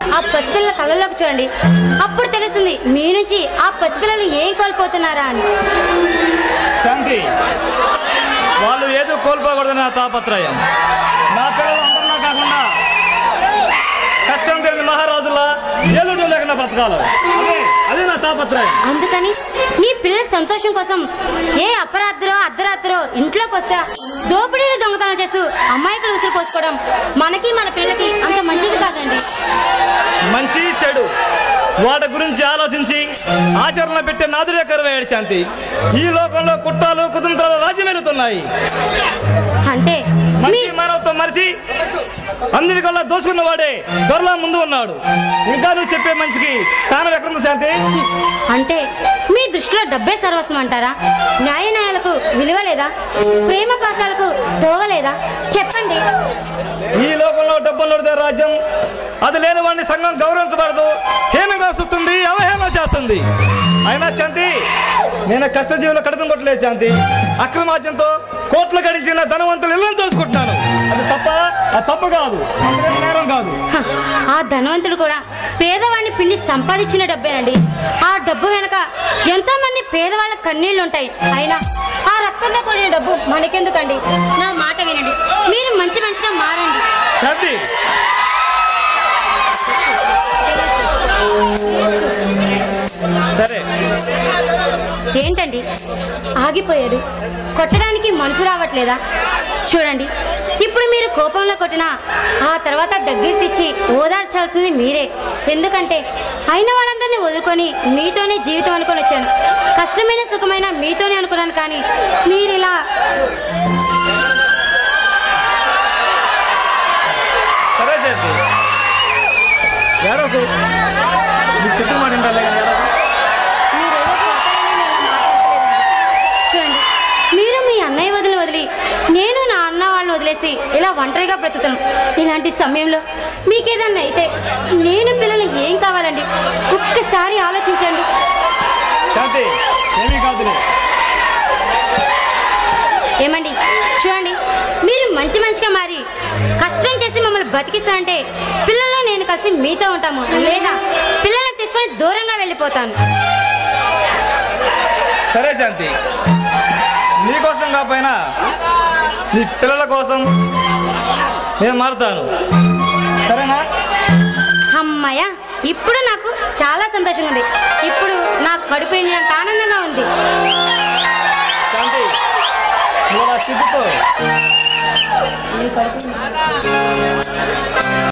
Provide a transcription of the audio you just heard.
ఆ పసిపిల్లల కళ్ళలోకి చూడండి అప్పుడు తెలుస్తుంది మీ నుంచి ఆ పసిపిల్లలు ఏం కోల్పోతున్నారా అని శాంతి వాళ్ళు ఏదో కోల్పోకూడదు నా తాపత్రయం నా పిల్లలు అందరిలా కాకుండా కష్టం తెలియని మహారాజులా ఏలుడు లేకుండా బతకాలి అదే అదే నా తాపత్రయం అందుకని మీ పిల్లల సంతోషం కోసం ఏ అపరాత్రో అర్ధరాత్రో ఇంట్లోకి వస్తే దోపిడీని దొంగతనం చేస్తూ అమాయకులు ఉసురు పోసుకోవడం మనకి మన పిల్లలకి అంత మంచిది కాదండి మంచి చెడు వాటి గురించి ఆలోచించి ఆచరణ పెట్టే నాదుడే కరువేడు శాంతి ఈ లోకంలో కుట్రాలు కుతంత్రాలు రాజ్యమేలుతున్నాయి అంటే మీ మంచి మానవత్వం మరిచి అందరికల్లా దోచుకున్న వాడే దొరలా ముందు ఉన్నాడు ఇంకా నువ్వు చెప్పే మంచికి స్థానం ఎక్కడుంది శాంతి అంటే మీ దృష్టిలో డబ్బే సర్వస్వం అంటారా న్యాయ న్యాయాలకు విలువ లేదా ప్రేమ పాసాలకు తోవలేదా చెప్పండి ఈ లోకంలో డబ్బులుడితే రాజ్యం అది లేని వాడిని సంఘం గౌరవించబడదు హేమగా చూస్తుంది అవహేమ చేస్తుంది అయినా శాంతి నేను కష్టజీవులు కడుపు కొట్టలేదు శాంతి అక్రమార్జంతో కోట్లు గడించిన ధనవంతులు ఇళ్ళని తోసుకుంటున్నాను అది తప్ప అది తప్పు కాదు అంతేం నేరం కాదు హ, ఆ ధనవంతుడు కూడా పేదవాడిని పిండి సంపాదించిన డబ్బేనండి ఆ డబ్బు వెనక ఎంతో మంది పేదవాళ్ళ కన్నీళ్లు ఉంటాయి అయినా ఆ రక్తంతో కూడిన డబ్బు మనకెందుకండి నా మాట వినండి మీరు మంచి మనిషిగా మారండి శాంతి సరే ఏంటండి ఆగిపోయారు కొట్టడానికి మనసు రావట్లేదా చూడండి ఇప్పుడు మీరు కోపంలో కొట్టినా ఆ తర్వాత దగ్గరికి తెచ్చి ఓదార్చాల్సింది మీరే ఎందుకంటే అయిన వాళ్ళందరినీ వదులుకొని మీతోనే జీవితం అనుకొని వచ్చాను కష్టమైన సుఖమైన మీతోనే అనుకున్నాను కానీ మీరు ఇలా సరే శాంతి ఏడవకు ఇది చెప్పు మాట వింటాలే కానీ ఏడవకు. మీరేదో కొడతారని నేను ఇలా మాట్లాడట్లేదండి. చూడండి మీరు మీ అన్నయ్య వదిలి వదిలి నేను నా అన్న వాళ్ళని వదిలేసి ఇలా ఒంటరిగా బ్రతుకుతాను ఇలాంటి సమయంలో మీకేదన్నా అయితే నేను పిల్లలు ఏం కావాలండి ఒక్కసారి ఆలోచించండి శాంతి ఏమీ కాదులే ఏమండి చూడండి మీరు మంచి మనిషిగా మారి కష్టం చేసి మమ్మల్ని బతికిస్తా అంటే పిల్లలు నేను కలిసి మీతో ఉంటాము లేదా పిల్లల్ని తీసుకొని దూరంగా వెళ్ళిపోతాను సరే శాంతి నీకోసం కాకపోయినా నీ పిల్లల కోసం నేను మారుతాను సరేనా అమ్మయ్య ఇప్పుడు నాకు చాలా సంతోషంగా ఉంది ఇప్పుడు నా కడుపు నిండినంత ఆనందంగా ఉంది శాంతి నువ్వు నా సిగ్గుతో మీ కడుపు